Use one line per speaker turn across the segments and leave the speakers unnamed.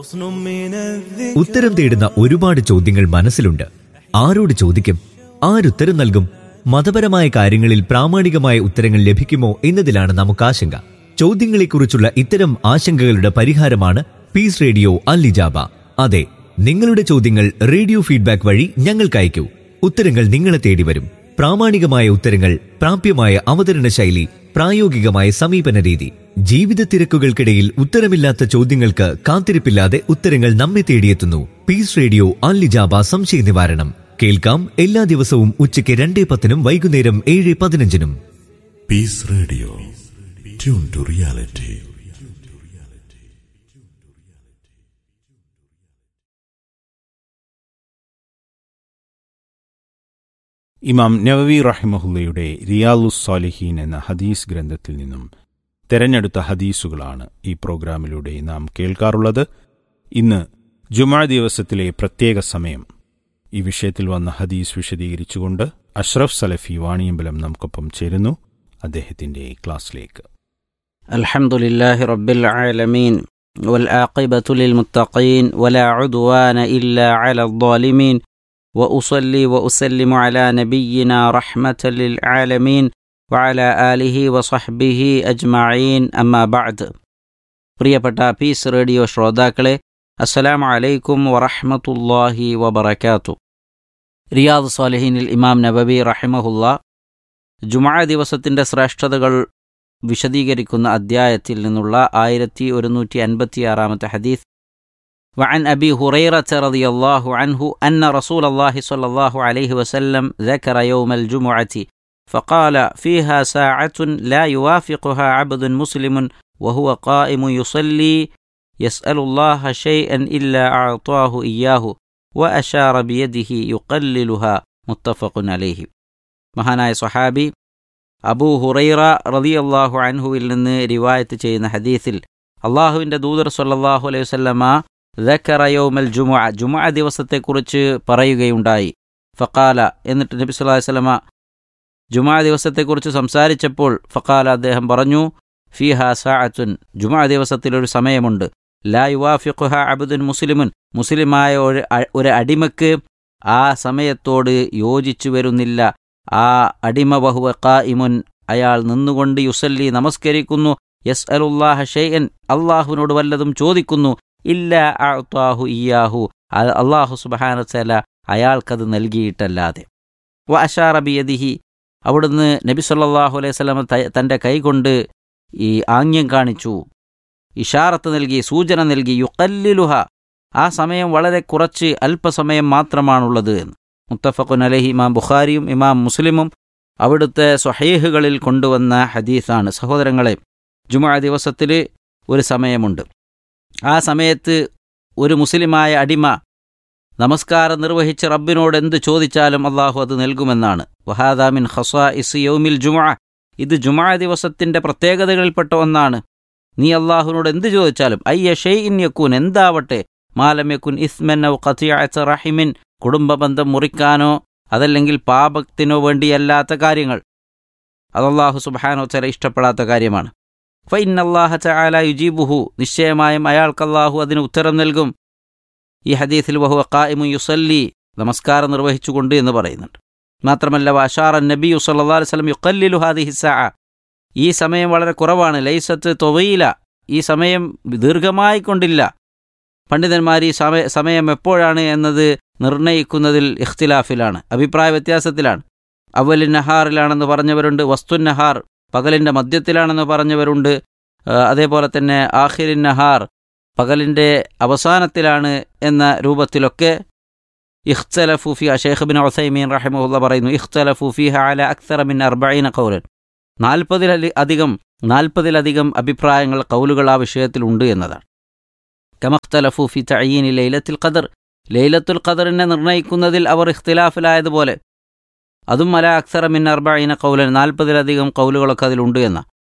ഉത്തരം തേടുന്ന ഒരുപാട് ചോദ്യങ്ങൾ മനസ്സിലുണ്ട് ആരോട് ചോദിക്കും ആരുത്തരം നൽകും മതപരമായ കാര്യങ്ങളിൽ പ്രാമാണികമായ ഉത്തരങ്ങൾ ലഭിക്കുമോ എന്നതിലാണ് നമുക്ക് ആശങ്ക ചോദ്യങ്ങളെക്കുറിച്ചുള്ള ഇത്തരം ആശങ്കകളുടെ പരിഹാരമാണ് പീസ് റേഡിയോ അല്ലിജാബ അതെ നിങ്ങളുടെ ചോദ്യങ്ങൾ റേഡിയോ ഫീഡ്ബാക്ക് വഴി ഞങ്ങൾക്ക് അയക്കൂ ഉത്തരങ്ങൾ നിങ്ങളെ തേടി വരും പ്രാമാണികമായ ഉത്തരങ്ങൾ പ്രാപ്യമായ അവതരണ ശൈലി പ്രായോഗികമായ സമീപന രീതി ജീവിത തിരക്കുകൾക്കിടയിൽ ഉത്തരമില്ലാത്ത ചോദ്യങ്ങൾക്ക് കാത്തിരിപ്പില്ലാതെ ഉത്തരങ്ങൾ നമ്മെ തേടിയെത്തുന്നു പീസ് റേഡിയോ അല്ലിജാബ സംശയ നിവാരണം കേൾക്കാം എല്ലാ ദിവസവും ഉച്ചയ്ക്ക് രണ്ടേ പത്തിനും വൈകുന്നേരം ഏഴ് പതിനഞ്ചിനും
peace radio tune to reality
ഇമാം നവവി റഹിമഹുല്ലയുടെ റിയാലുസ് സാലിഹീൻ എന്ന ഹദീസ് ഗ്രന്ഥത്തിൽ നിന്നും തെരഞ്ഞെടുത്ത ഹദീസുകളാണ് ഈ പ്രോഗ്രാമിലൂടെ നാം കേൾക്കാറുള്ളത് ഇന്ന് ജുമാ ദിവസത്തിലെ പ്രത്യേക സമയം ഈ വിഷയത്തിൽ വന്ന ഹദീസ് വിശദീകരിച്ചുകൊണ്ട് അഷ്റഫ് സലഫി വാണിയമ്പലം നമുക്കൊപ്പം ചേരുന്നു അദ്ദേഹത്തിന്റെ ക്ലാസ്സിലേക്ക്
الحمد لله رب العالمين والعاقبة للمتقين ولا عدوان إلا على الظالمين وأصلي وأسلم على نبينا رحمة للعالمين وعلى آله وصحبه أجمعين أما بعد പ്രിയപ്പെട്ട പീസ് റേഡിയോ ശ്രോതാക്കളെ അസ്സലാമു അലൈക്കും വറഹ്മത്തുള്ളാഹി വബറകാത്തു റിയാദ് സ്വാലിഹീനിൽ ഇമാം നബവി റഹിമഹുല്ല ജുമാ ദിവസത്തിൻ്റെ ശ്രേഷ്ഠതകൾ വിശദീകരിക്കുന്ന അദ്ധ്യായത്തിൽ നിന്നുള്ള ആയിരത്തി ഒരുന്നൂറ്റി അൻപത്തിയാറാമത്തെ ഹദീസ് وعن أبي هريرة رضي الله عنه أن رسول الله صلى الله عليه وسلم ذكر يوم الجمعة فقال فيها ساعة لا يوافقها عبد مسلم وهو قائم يصلي يسأل الله شيئا إلا أعطاه إياه وأشار بيده يقللها متفق عليه മഹാനായ സ്വഹാബി അബൂ ഹുറൈറ റളിയല്ലാഹു അൻഹുവിൽ നിന്ന് റിവായത്ത് ചെയ്യുന്ന ഹദീസിൽ അള്ളാഹുവിൻ്റെ ദൂതർ സല്ലല്ലാഹു അലൈഹി വസല്ലമ ദക്കറ യൗമൽ ജുമുഅ ജുമുഅ ദിവസത്തെക്കുറിച്ച് പറയുകയുണ്ടായി ഫക്കാല എന്നിട്ട് നബി സല്ലല്ലാഹു അലൈഹി വസല്ലമ ജുമുഅ ദിവസത്തെക്കുറിച്ച് സംസാരിച്ചപ്പോൾ ഫക്കാല അദ്ദേഹം പറഞ്ഞു ഫിഹ സാഅത്തുൻ ജുമുഅ ദിവസത്തിൽ ഒരു സമയമുണ്ട് ലാ യുവാഫിഖുഹ അബ്ദുൻ മുസ്ലിമുൻ മുസ്ലിമായ ഒരു ഒരു അടിമക്ക് ആ സമയത്തോട് യോജിച്ചു വരുന്നില്ല ആ അടിമ ബഹുവ ഖായിമുൻ അയാൾ നിന്നുകൊണ്ട് യുസല്ലി നമസ്കരിക്കുന്നു യസ് അലുല്ലാഹ ഷെയ്യൻ അള്ളാഹുവിനോട് വല്ലതും ചോദിക്കുന്നു ഇല്ല അഅ്താഹു ഇയാഹു അള്ളാഹു സുബാനത്തല അയാൾക്കത് നൽകിയിട്ടല്ലാതെ വ അഷാറ ബിയദിഹി അവിടുന്ന് നബി സല്ലല്ലാഹു അലൈഹി വസല്ലം തൻ്റെ കൈകൊണ്ട് ഈ ആംഗ്യം കാണിച്ചു ഇഷാറത്ത് നൽകി സൂചന നൽകി യുക്കല്ലിലുഹ ആ സമയം വളരെ കുറച്ച് അല്പസമയം മാത്രമാണുള്ളത് എന്ന് മുത്തഫഖുൻ അലഹി ഇമാം ബുഖാരിയും ഇമാം മുസ്ലിമും അവിടുത്തെ സ്വഹീഹുകളിൽ കൊണ്ടുവന്ന ഹദീസാണ് സഹോദരങ്ങളെ ജുമാ ദിവസത്തിൽ ഒരു സമയമുണ്ട് ആ സമയത്ത് ഒരു മുസ്ലിമായ അടിമ നമസ്കാരം നിർവഹിച്ച് റബ്ബിനോട് എന്ത് ചോദിച്ചാലും അള്ളാഹു അത് നൽകുമെന്നാണ് വഹാദാമിൻ ഹസാ ഇസ് യൗമിൽ ജുമാ ഇത് ജുമാ ദിവസത്തിൻ്റെ പ്രത്യേകതകളിൽപ്പെട്ട ഒന്നാണ് നീ അള്ളാഹുവിനോട് എന്ത് ചോദിച്ചാലും അയ്യ ഷെയ് ഇൻ യക്കൂൻ എന്താവട്ടെ മാലം യക്കുൻ ഇസ്മൻ ഔ ഖത്തിയാച്ച റഹിമിൻ കുടുംബബന്ധം മുറിക്കാനോ അതല്ലെങ്കിൽ പാപത്തിനോ വേണ്ടിയല്ലാത്ത കാര്യങ്ങൾ അതല്ലാഹു സുബാനോ ചില ഇഷ്ടപ്പെടാത്ത കാര്യമാണ് ഫൈൻ അള്ളാഹ ചാല യുജീബുഹു നിശ്ചയമായും അയാൾക്ക് അള്ളാഹു അതിന് ഉത്തരം നൽകും ഈ ഹദീസിൽ വഹു ഖായിമു യുസല്ലി നമസ്കാരം നിർവഹിച്ചുകൊണ്ട് എന്ന് പറയുന്നുണ്ട് മാത്രമല്ല വാഷാർ നബി സല്ലാ വസ്ലം യുക്കല്ലിലു ഹാദിഹി സാ ഈ സമയം വളരെ കുറവാണ് ലൈസത്ത് തൊവയില ഈ സമയം ദീർഘമായി കൊണ്ടില്ല പണ്ഡിതന്മാർ ഈ സമയ സമയം എപ്പോഴാണ് എന്നത് നിർണയിക്കുന്നതിൽ ഇഖ്തിലാഫിലാണ് അഭിപ്രായ വ്യത്യാസത്തിലാണ് അവലിൻ നഹാറിലാണെന്ന് പറഞ്ഞവരുണ്ട് വസ്തുൻ നഹാർ പകലിൻ്റെ മധ്യത്തിലാണെന്ന് പറഞ്ഞവരുണ്ട് അതേപോലെ തന്നെ ആഹിരിൻ നഹാർ പകലിൻ്റെ അവസാനത്തിലാണ് എന്ന രൂപത്തിലൊക്കെ ഇഖ്തലഫൂഫി ഷെയ്ഖ് ബിൻ ഒസൈമീൻ റഹിമുല്ല പറയുന്നു ഇഖ്തലഫൂഫി ഹാല അക്സറ മിൻ അർബൈന കൗലൻ നാൽപ്പതിലധി അധികം നാൽപ്പതിലധികം അഭിപ്രായങ്ങൾ കൗലുകൾ ആ വിഷയത്തിലുണ്ട് എന്നതാണ് കമഖ്തലഫൂഫി തയ്യീനി ലൈലത്തിൽ ഖദർ ലൈലത്തുൽ ഖദറിനെ നിർണയിക്കുന്നതിൽ അവർ ഇഖ്തിലാഫിലായതുപോലെ അതും അല അക്സറ മിൻ അർബൈന കൗലൻ നാൽപ്പതിലധികം കൗലുകളൊക്കെ അതിലുണ്ട് എന്ന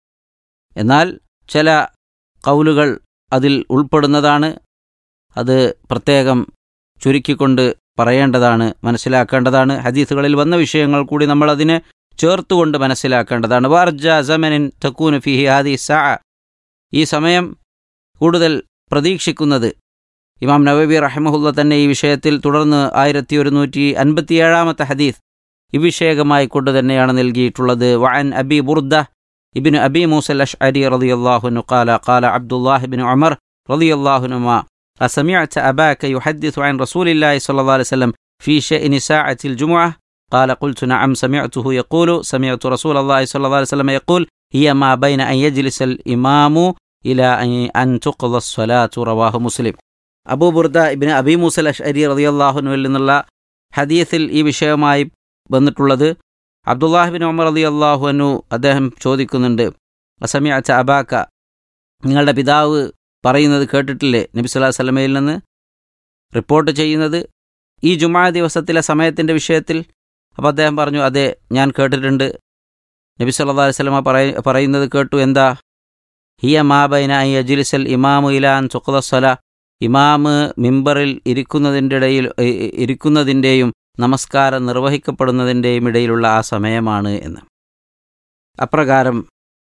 എന്നാൽ ചില കൗലുകൾ അതിൽ ഉൾപ്പെടുന്നതാണ് അത് പ്രത്യേകം ചുരുക്കിക്കൊണ്ട് പറയേണ്ടതാണ് മനസ്സിലാക്കേണ്ടതാണ് ഹദീസുകളിൽ വന്ന വിഷയങ്ങൾ കൂടി നമ്മൾ അതിനെ ചേർത്തുകൊണ്ട് മനസ്സിലാക്കേണ്ടതാണ് വാർജ ജമനിൻ തക്കൂന് ഫിഹി ഹാദി സാ ഈ സമയം കൂടുതൽ പ്രതീക്ഷിക്കുന്നത് ഇമാം നവബി റഹ്മഹുല്ല തന്നെ ഈ വിഷയത്തിൽ തുടർന്ന് ആയിരത്തി ഒരുന്നൂറ്റി അൻപത്തിയേഴാമത്തെ ഹദീസ് ഇവിഷയകമായി കൊണ്ട് തന്നെയാണ് നൽകിയിട്ടുള്ളത് വഅൻ അബി ബുർദ ഇബിൻ അബി മൂസൽ അഷ്അരി റളിയല്ലാഹു قال قال عبد الله بن عمر رضي الله عنهما أسمعت أباك يحدث عن رسول الله صلى الله عليه وسلم في شأن ساعة الجمعة قال قلت نعم سمعته يقول سمعت رسول الله صلى الله عليه وسلم يقول هي ما بين أن يجلس الإمام إلى أن- أن تقضى الصلاة رواه مسلم അബൂ ബുർദ ഇബിന് അബി മൂസൽ അഷ്അരി റളിയല്ലാഹുനുവിൽ നിന്നുള്ള ഹദീസിൽ ഈ വിഷയമായി വന്നിട്ടുള്ളത് അബ്ദുല്ലാഹിബിൻ ഉമർ റളി അള്ളാഹുനു അദ്ദേഹം ചോദിക്കുന്നുണ്ട് അസമിഅച്ച അബാക്ക നിങ്ങളുടെ പിതാവ് പറയുന്നത് കേട്ടിട്ടില്ലേ നബി സ്വല്ലല്ലാഹു അലൈഹി വസല്ലമയിൽ നിന്ന് റിപ്പോർട്ട് ചെയ്യുന്നത് ഈ ജുമാ ദിവസത്തിലെ സമയത്തിൻ്റെ വിഷയത്തിൽ അപ്പോൾ അദ്ദേഹം പറഞ്ഞു അതെ ഞാൻ കേട്ടിട്ടുണ്ട് നബി സല്ലല്ലാഹു അലൈഹി വസല്ലമ പറയ പറയുന്നത് കേട്ടു എന്താ ഹിയ മാബൈന ഐ അജിലിസൽ ഇമാമു ഇലാൻ സുഖദസ്വല ഇമാമ് മിമ്പറിൽ ഇരിക്കുന്നതിൻ്റെ ഇടയിൽ ഇ- ഇ- ഇരിക്കുന്നതിൻ്റെയും നമസ്കാരം നിർവഹിക്കപ്പെടുന്നതിൻ്റെയും ഇടയിലുള്ള ആ സമയമാണ് എന്ന് അപ്രകാരം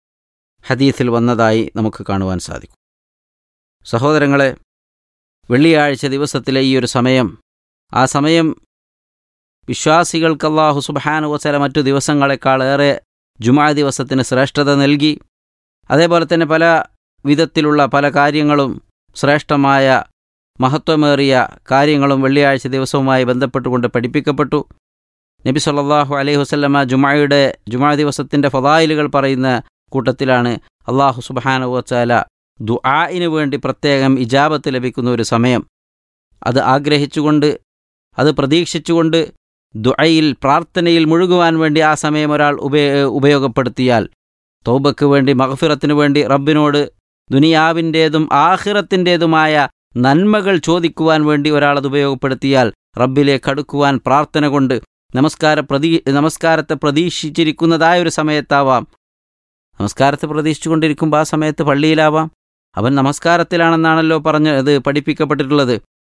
ഹദീസിൽ വന്നതായി നമുക്ക് കാണുവാൻ സാധിക്കും സഹോദരങ്ങളെ വെള്ളിയാഴ്ച ദിവസത്തിലെ ഈ ഒരു സമയം ആ സമയം വിശ്വാസികൾക്ക് അള്ളാഹു സുബാനുവസല മറ്റു ദിവസങ്ങളെക്കാളേറെ ജുമാ ദിവസത്തിന് ശ്രേഷ്ഠത നൽകി അതേപോലെ തന്നെ പല വിധത്തിലുള്ള പല കാര്യങ്ങളും ശ്രേഷ്ഠമായ മഹത്വമേറിയ കാര്യങ്ങളും വെള്ളിയാഴ്ച ദിവസവുമായി ബന്ധപ്പെട്ടുകൊണ്ട് പഠിപ്പിക്കപ്പെട്ടു നബി സല്ലല്ലാഹു അലൈഹി വസല്ലമ ജുമായുടെ ജുമാ ദിവസത്തിൻ്റെ ഫതായിലുകൾ പറയുന്ന കൂട്ടത്തിലാണ് അള്ളാഹു സുബ്ഹാനഹു വച്ചാല ദുആഇന് വേണ്ടി പ്രത്യേകം ഇജാബത്ത് ലഭിക്കുന്ന ഒരു സമയം അത് ആഗ്രഹിച്ചുകൊണ്ട് അത് പ്രതീക്ഷിച്ചുകൊണ്ട് ദുആയിൽ പ്രാർത്ഥനയിൽ മുഴുകുവാൻ വേണ്ടി ആ സമയം ഒരാൾ ഉപയോ ഉപയോഗപ്പെടുത്തിയാൽ തൗബക്ക് വേണ്ടി മഗ്ഫിറത്തിനു വേണ്ടി റബ്ബിനോട് ദുനിയാവിൻ്റേതും ആഖിറത്തിൻ്റേതുമായ നന്മകൾ ചോദിക്കുവാൻ വേണ്ടി ഒരാൾ അത് ഉപയോഗപ്പെടുത്തിയാൽ റബ്ബിലേക്ക് അടുക്കുവാൻ പ്രാർത്ഥന കൊണ്ട് നമസ്കാര പ്രതീ നമസ്കാരത്തെ പ്രതീക്ഷിച്ചിരിക്കുന്നതായ ഒരു സമയത്താവാം നമസ്കാരത്തെ പ്രതീക്ഷിച്ചുകൊണ്ടിരിക്കുമ്പോൾ ആ സമയത്ത് പള്ളിയിലാവാം അവൻ നമസ്കാരത്തിലാണെന്നാണല്ലോ പറഞ്ഞ് അത് പഠിപ്പിക്കപ്പെട്ടിട്ടുള്ളത്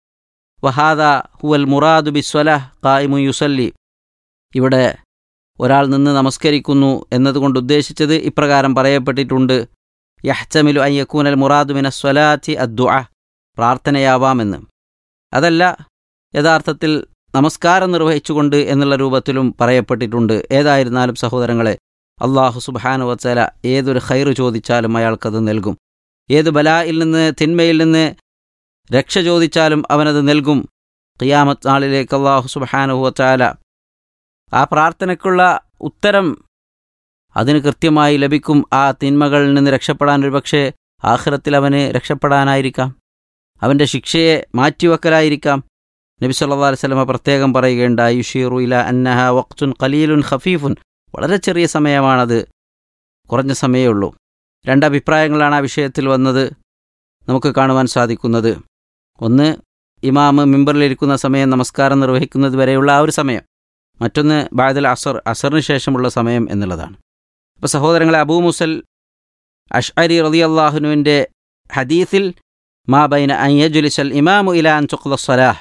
വഹാദ ഹുവൽ മുറാദു ബിസ്വലഹ് കായിമു യുസല്ലി ഇവിടെ ഒരാൾ നിന്ന് നമസ്കരിക്കുന്നു എന്നതുകൊണ്ട് ഉദ്ദേശിച്ചത് ഇപ്രകാരം പറയപ്പെട്ടിട്ടുണ്ട് യഹ്ചമിലു അയ്യക്കൂനൽ മുറാദു മിനസ്വലാത്തി അദ്ദുഅ പ്രാർത്ഥനയാവാമെന്ന് അതല്ല യഥാർത്ഥത്തിൽ നമസ്കാരം നിർവഹിച്ചുകൊണ്ട് എന്നുള്ള രൂപത്തിലും പറയപ്പെട്ടിട്ടുണ്ട് ഏതായിരുന്നാലും സഹോദരങ്ങളെ അള്ളാഹു സുബാനു വച്ചല ഏതൊരു ഖൈറ് ചോദിച്ചാലും അയാൾക്കത് നൽകും ഏത് ബലായിൽ നിന്ന് തിന്മയിൽ നിന്ന് രക്ഷ ചോദിച്ചാലും അവനത് നൽകും ഖിയാമത്ത് നാളിലേക്ക് അള്ളാഹു സുബാനു വച്ചാല ആ പ്രാർത്ഥനയ്ക്കുള്ള ഉത്തരം അതിന് കൃത്യമായി ലഭിക്കും ആ തിന്മകളിൽ നിന്ന് രക്ഷപ്പെടാൻ ഒരുപക്ഷെ ആഖിറത്തിൽ അവന് രക്ഷപ്പെടാനായിരിക്കാം അവൻ്റെ ശിക്ഷയെ മാറ്റിവെക്കലായിരിക്കാം നബി സല്ലല്ലാഹു അലൈഹി വസല്ലമ പ്രത്യേകം പറയുകയുണ്ടായി യുഷീറു ഇല അന്നഹ വഖ്തുൻ ഖലീലുൻ ഖഫീഫുൻ വളരെ ചെറിയ സമയമാണത് കുറഞ്ഞ സമയമേ ഉള്ളൂ രണ്ടഭിപ്രായങ്ങളാണ് ആ വിഷയത്തിൽ വന്നത് നമുക്ക് കാണുവാൻ സാധിക്കുന്നത് ഒന്ന് ഇമാമ് മിമ്പറിലിരിക്കുന്ന സമയം നമസ്കാരം നിർവഹിക്കുന്നത് വരെയുള്ള ആ ഒരു സമയം മറ്റൊന്ന് ബാദൽ അസർ അസറിന് ശേഷമുള്ള സമയം എന്നുള്ളതാണ് അപ്പോൾ സഹോദരങ്ങളെ അബൂ മുസൽ അഷ്അരി റളിയല്ലാഹുനുവിൻ്റെ ഹദീസിൽ മാ ബൈന അയ്യജുലിസൽ ഇമാമു ഇലാൻ തുഖ്ലസ്സലാഹ്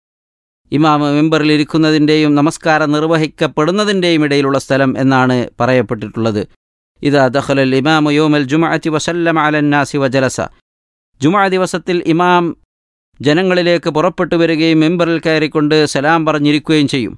ഇമാമ് മെമ്പറിൽ ഇരിക്കുന്നതിൻ്റെയും നമസ്കാരം നിർവഹിക്കപ്പെടുന്നതിൻ്റെയും ഇടയിലുള്ള സ്ഥലം എന്നാണ് പറയപ്പെട്ടിട്ടുള്ളത് ഇത് ദഖലൽ ഇമാമു യോമൽ ജുമഅത്തി വസല്ലം അലന്നാസി വജലസ ജുമഅ ദിവസത്തിൽ ഇമാം ജനങ്ങളിലേക്ക് പുറപ്പെട്ടു വരികയും മെമ്പറിൽ കയറിക്കൊണ്ട് സലാം പറഞ്ഞിരിക്കുകയും ചെയ്യും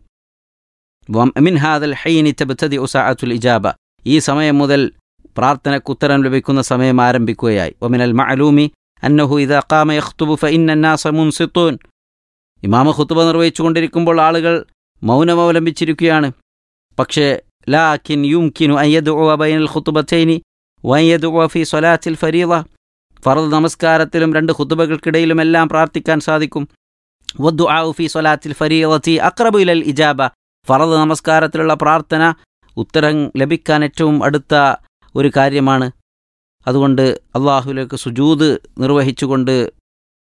മിൻ ഹാദൽ ഹൈനി തബ്തദി ഉസാഅത്തുൽ ഇജാബ ഈ സമയം മുതൽ പ്രാർത്ഥനയ്ക്ക് ഉത്തരം ലഭിക്കുന്ന സമയം ആരംഭിക്കുകയായി ഒമിനൽ മഅലൂമി അന്നഹു ഇദാ ഖാമ യഖ്തുബു ഫഇന്ന الناس മുൻസിത്തൂൻ ഇമാമ ഖുത്ബ നിർവഹിച്ചുകൊണ്ടിരിക്കുമ്പോൾ ആളുകൾ മൗനമവലംബിച്ചിരിക്കുകയാണ് പക്ഷേ ലാക്കിൻ യുംകിനു അൻ യദ്ഉവ ബൈനൽ ഖുത്ബത്തൈനി വൻ യദ്ഉവ ഫീ സ്വലാത്തിൽ ഫരീള ഫർദ് നമസ്കാരത്തിലും രണ്ട് ഖുത്ബകൾക്കിടയിലുമെല്ലാം പ്രാർത്ഥിക്കാൻ സാധിക്കും വദ്ദുആഉ ഫീ സ്വലാത്തിൽ ഫരീളത്തി അഖ്റബു ഇലൽ ഇജാബ ഫറദ് നമസ്കാരത്തിലുള്ള പ്രാർത്ഥന ഉത്തരം ലഭിക്കാൻ ഏറ്റവും അടുത്ത ഒരു കാര്യമാണ് അതുകൊണ്ട് അള്ളാഹുലേക്ക് സുജൂദ് നിർവഹിച്ചുകൊണ്ട്